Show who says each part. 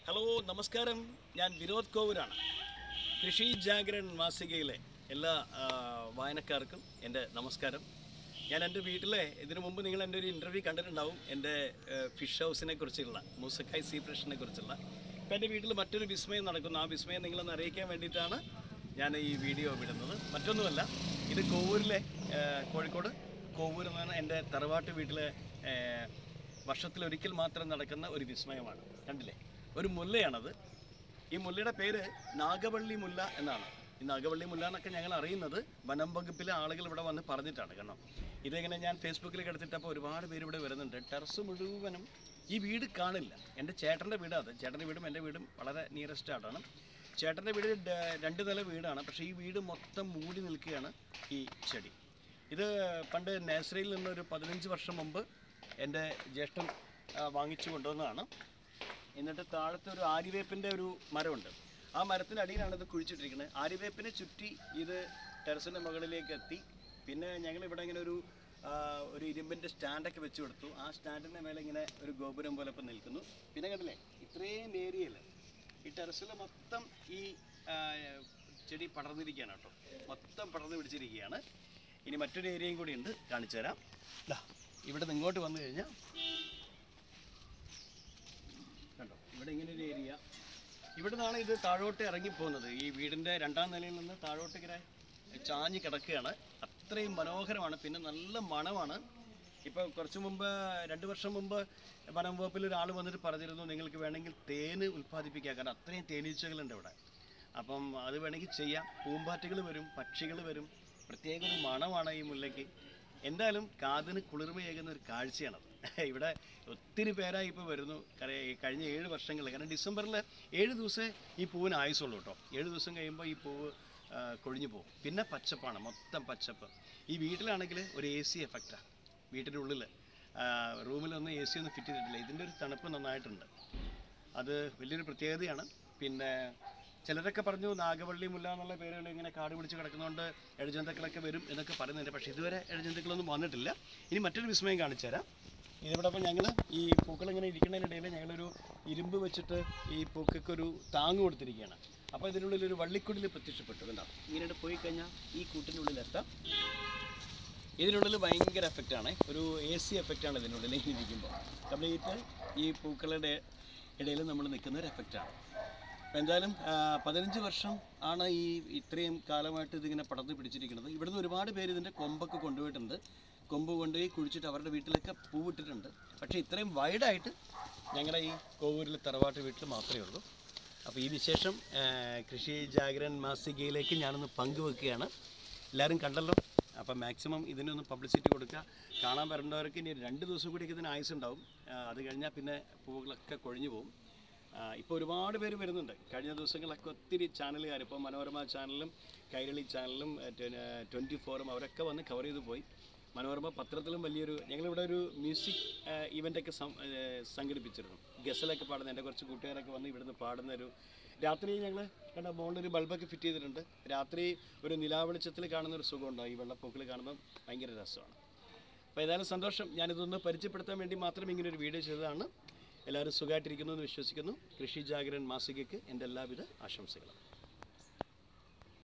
Speaker 1: hello നമസ്കാരം ഞാൻ വിനോദ് കോവൂരാണ് കൃഷി ജാഗരൺ മാസികയിലെ എല്ലാ ആ, വായനക്കാർക്കും എൻ്റെ നമസ്കാരം ഞാൻ എൻ്റെ വീട്ടിലെ ഇതിനു മുമ്പ് നിങ്ങൾ എൻ്റെ ഒരു ഇൻ്റർവ്യൂ കണ്ടിട്ടുണ്ടാവും എൻ്റെ ഫിഷ് ഹൗസിനെ കുറിച്ചുള്ള മൂസക്കായ് സീ ഫ്രഷിനെ കുറിച്ചുള്ള ഇപ്പം എൻ്റെ വീട്ടിൽ മറ്റൊരു വിസ്മയം നടക്കുന്നു ആ വിസ്മയം നിങ്ങളൊന്ന് അറിയിക്കാൻ വേണ്ടിയിട്ടാണ് ഞാൻ ഈ വീഡിയോ വിടുന്നത് മറ്റൊന്നുമല്ല ഇത് കോവൂരിലെ ആ, കോഴിക്കോട് കോവൂർ എന്നാണ് എൻ്റെ തറവാട്ട് വീട്ടിലെ ആ, വർഷത്തിലൊരിക്കൽ മാത്രം നടക്കുന്ന ഒരു വിസ്മയമാണ് കണ്ടില്ലേ ഒരു മുല്ലയാണത് ഈ മുല്ലയുടെ പേര് നാഗവള്ളി മുല്ല എന്നാണ് ഈ നാഗവള്ളി മുല്ല എന്നൊക്കെ ഞങ്ങൾ അറിയുന്നത് വനം വകുപ്പിലെ ആളുകൾ ഇവിടെ വന്ന് പറഞ്ഞിട്ടാണ് കാരണം ഇതെങ്ങനെ ഞാൻ ഫേസ്ബുക്കിലേക്ക് എടുത്തിട്ടപ്പോൾ ഒരുപാട് പേര് ഇവിടെ വരുന്നുണ്ട് ടെറസ് മുഴുവനും ഈ വീട് കാണില്ല എൻ്റെ ചേട്ടൻ്റെ വീടാണ് അത് ചേട്ടൻ്റെ വീടും എൻ്റെ വീടും വളരെ നിയറസ്റ്റ് ആയിട്ടാണ് ചേട്ടൻ്റെ വീട് ഡ- രണ്ട് നില വീടാണ് പക്ഷേ ഈ വീട് മൊത്തം മൂടി നിൽക്കുകയാണ് ഈ ചെടി ഇത് പണ്ട് നഴ്സറിയിൽ നിന്ന് ഒരു പതിനഞ്ച് വർഷം മുമ്പ് എൻ്റെ ജ്യേഷ്ഠൻ ആ, വാങ്ങിച്ചു കൊണ്ടുവന്നതാണ് എന്നിട്ട് താഴത്തെ ഒരു ആര്യവേപ്പിൻ്റെ ഒരു മരമുണ്ട് ആ മരത്തിൻ്റെ അടിയിലാണ് ഇത് കുഴിച്ചിട്ടിരിക്കുന്നത് ആര്യവേപ്പിനെ ചുറ്റി ഇത് ടെറസിൻ്റെ മുകളിലേക്ക് എത്തി പിന്നെ ഞങ്ങൾ ഇവിടെ ഇങ്ങനെ ഒരു ആ, ഒരു ഇരുമ്പിൻ്റെ സ്റ്റാൻഡൊക്കെ വെച്ച് കൊടുത്തു ആ സ്റ്റാൻഡിൻ്റെ മേലെ ഇങ്ങനെ ഒരു ഗോപുരം പോലെ ഇപ്പം നിൽക്കുന്നു പിന്നെ കണ്ടില്ലേ ഇത്രയും ഏരിയയിൽ ഈ ടെറസിൽ മൊത്തം ഈ ആ, ചെടി പടർന്നിരിക്കുകയാണ് കേട്ടോ മൊത്തം പടർന്ന് പിടിച്ചിരിക്കുകയാണ് ഇനി മറ്റൊരു ഏരിയയും കൂടി ഉണ്ട് കാണിച്ചു തരാം ദാ ഇവിടെ നിന്ന് ഇങ്ങോട്ട് വന്നു കഴിഞ്ഞാൽ കണ്ടോ ഇവിടെ ഇങ്ങനെ ഒരു ഏരിയ ഇവിടെ നിന്നാണ് ഇത് താഴോട്ട് ഇറങ്ങിപ്പോകുന്നത് ഈ വീടിൻ്റെ രണ്ടാം നിലയിൽ നിന്ന് താഴോട്ട് ഇങ്ങനെ ചാഞ്ഞ് കിടക്കുകയാണ് അത്രയും മനോഹരമാണ് പിന്നെ നല്ല മണമാണ് ഇപ്പോൾ കുറച്ച് മുമ്പ് രണ്ട് വർഷം മുമ്പ് വനം വകുപ്പിൽ ഒരാൾ വന്നിട്ട് പറഞ്ഞിരുന്നു നിങ്ങൾക്ക് വേണമെങ്കിൽ തേന് ഉൽപ്പാദിപ്പിക്കാം കാരണം അത്രയും തേനീച്ചകളുണ്ട് ഇവിടെ അപ്പം അത് വേണമെങ്കിൽ ചെയ്യാം പൂമ്പാറ്റകൾ വരും പക്ഷികൾ വരും പ്രത്യേക ഒരു മണമാണ് ഈ മുല്ലയ്ക്ക് എന്തായാലും കാതിന് കുളിർമയേകുന്ന ഒരു കാഴ്ചയാണത് ഇവിടെ ഒത്തിരി പേരായി ഇപ്പോൾ വരുന്നു കര- ഈ കഴിഞ്ഞ ഏഴ് വർഷങ്ങളിൽ കാരണം ഡിസംബറിൽ ഏഴ് ദിവസമേ ഈ പൂവിന് ആയുസുള്ളൂ കേട്ടോ ഏഴ് ദിവസം കഴിയുമ്പോൾ ഈ പൂവ് ആ, കൊഴിഞ്ഞു പോകും പിന്നെ പച്ചപ്പാണ് മൊത്തം പച്ചപ്പ് ഈ വീട്ടിലാണെങ്കിൽ ഒരു എ സി എഫക്റ്റാണ് വീട്ടിൻ്റെ ഉള്ളിൽ റൂമിലൊന്നും എ സി ഒന്നും ഫിറ്റ് ചെയ്തിട്ടില്ല ഇതിൻ്റെ ഒരു തണുപ്പ് നന്നായിട്ടുണ്ട് അത് വലിയൊരു പ്രത്യേകതയാണ് പിന്നെ ചിലരൊക്കെ പറഞ്ഞു നാഗവള്ളി മുല്ല എന്നുള്ള പേരുകൾ ഇങ്ങനെ കാട് പിടിച്ച് കിടക്കുന്നതുകൊണ്ട് എഴജന്തുക്കളൊക്കെ വരും എന്നൊക്കെ പറയുന്നുണ്ട് പക്ഷേ ഇതുവരെ എഴജന്തുക്കളൊന്നും വന്നിട്ടില്ല ഇനി മറ്റൊരു വിസ്മയം കാണിച്ചു തരാം ഇതിവിടെ അപ്പം ഞങ്ങൾ ഈ പൂക്കൾ ഇങ്ങനെ ഇരിക്കുന്നതിനിടയിൽ ഞങ്ങളൊരു ഇരുമ്പ് വെച്ചിട്ട് ഈ പൂക്കൾക്കൊരു താങ്ങ് കൊടുത്തിരിക്കുകയാണ് അപ്പോൾ ഇതിനുള്ളിൽ ഒരു വള്ളിക്കുടിൽ പ്രത്യക്ഷപ്പെട്ടു കണ്ടോ ഇങ്ങനെ പോയി കഴിഞ്ഞാൽ ഈ കൂട്ടിനുള്ളിൽ എത്താം ഇതിനുള്ളിൽ ഭയങ്കര എഫക്റ്റാണ് ഒരു എ സി എഫക്റ്റാണ് ഇതിനുള്ളിൽ ഇങ്ങനെ ഇരിക്കുമ്പോൾ കംപ്ലീറ്റ് ഈ പൂക്കളുടെ ഇടയിൽ നമ്മൾ നിൽക്കുന്ന ഒരു എഫക്റ്റാണ് അപ്പോൾ എന്തായാലും ആ, പതിനഞ്ച് വർഷം ആണ് ഈ ഇത്രയും കാലമായിട്ട് ഇതിങ്ങനെ പടർന്ന് പിടിച്ചിരിക്കുന്നത് ഇവിടുന്ന് ഒരുപാട് പേര് ഇതിൻ്റെ കൊമ്പൊക്കെ കൊണ്ടുപോയിട്ടുണ്ട് കൊമ്പ് കൊണ്ടുപോയി കുഴിച്ചിട്ട് അവരുടെ വീട്ടിലൊക്കെ പൂവിട്ടിട്ടുണ്ട് പക്ഷേ ഇത്രയും വൈഡായിട്ട് ഞങ്ങളുടെ ഈ കോവൂരിൽ തറവാട്ട് വീട്ടിൽ മാത്രമേ ഉള്ളൂ അപ്പോൾ ഈ വിശേഷം ആ, കൃഷി ജാഗരൻ മാസികയിലേക്ക് ഞാനൊന്ന് പങ്കുവെക്കുകയാണ് എല്ലാവരും കണ്ടല്ലോ അപ്പം മാക്സിമം ഇതിനൊന്ന് പബ്ലിസിറ്റി കൊടുക്കുക കാണാൻ വരേണ്ടവർക്ക് ഇനി രണ്ട് ദിവസം കൂടിയൊക്കെ ഇതിന് ആയുസ് ഉണ്ടാവും ആ, അത് കഴിഞ്ഞാൽ പിന്നെ പൂവുകളൊക്കെ കൊഴിഞ്ഞു പോകും ഇപ്പോൾ ഒരുപാട് പേര് വരുന്നുണ്ട് കഴിഞ്ഞ ദിവസങ്ങളൊക്കെ ഒത്തിരി ചാനലുകാർ ഇപ്പോൾ മനോരമ ചാനലും കൈരളി ചാനലും ട്വൻറ്റി ഫോറും അവരൊക്കെ വന്ന് കവർ ചെയ്ത് പോയി മനോരമ പത്രത്തിലും വലിയൊരു ഞങ്ങളിവിടെ ഒരു മ്യൂസിക് ഇവൻ്റൊക്കെ സംഘടിപ്പിച്ചിരുന്നു ഗസലൊക്കെ പാടുന്ന എൻ്റെ കുറച്ച് കൂട്ടുകാരൊക്കെ വന്ന് ഇവിടുന്ന് പാടുന്ന ഒരു രാത്രി ഞങ്ങൾ കണ്ട മുകളിലൊരു ബൾബൊക്കെ ഫിറ്റ് ചെയ്തിട്ടുണ്ട് രാത്രി ഒരു നിലാവെളിച്ചത്തിൽ കാണുന്ന ഒരു സുഖമുണ്ടോ ഈ വെള്ളപ്പൊക്കിൽ കാണുമ്പോൾ ഭയങ്കര രസമാണ് അപ്പോൾ ഏതായാലും സന്തോഷം ഞാനിതൊന്ന് പരിചയപ്പെടുത്താൻ വേണ്ടി മാത്രം ഇങ്ങനെ ഒരു വീഡിയോ ചെയ്തതാണ് എല്ലാവരും സുഖമായിട്ടിരിക്കുന്നു എന്ന് വിശ്വസിക്കുന്നു കൃഷി ജാഗരൻ മാസികയ്ക്ക് എൻ്റെ എല്ലാവിധ ആശംസകളും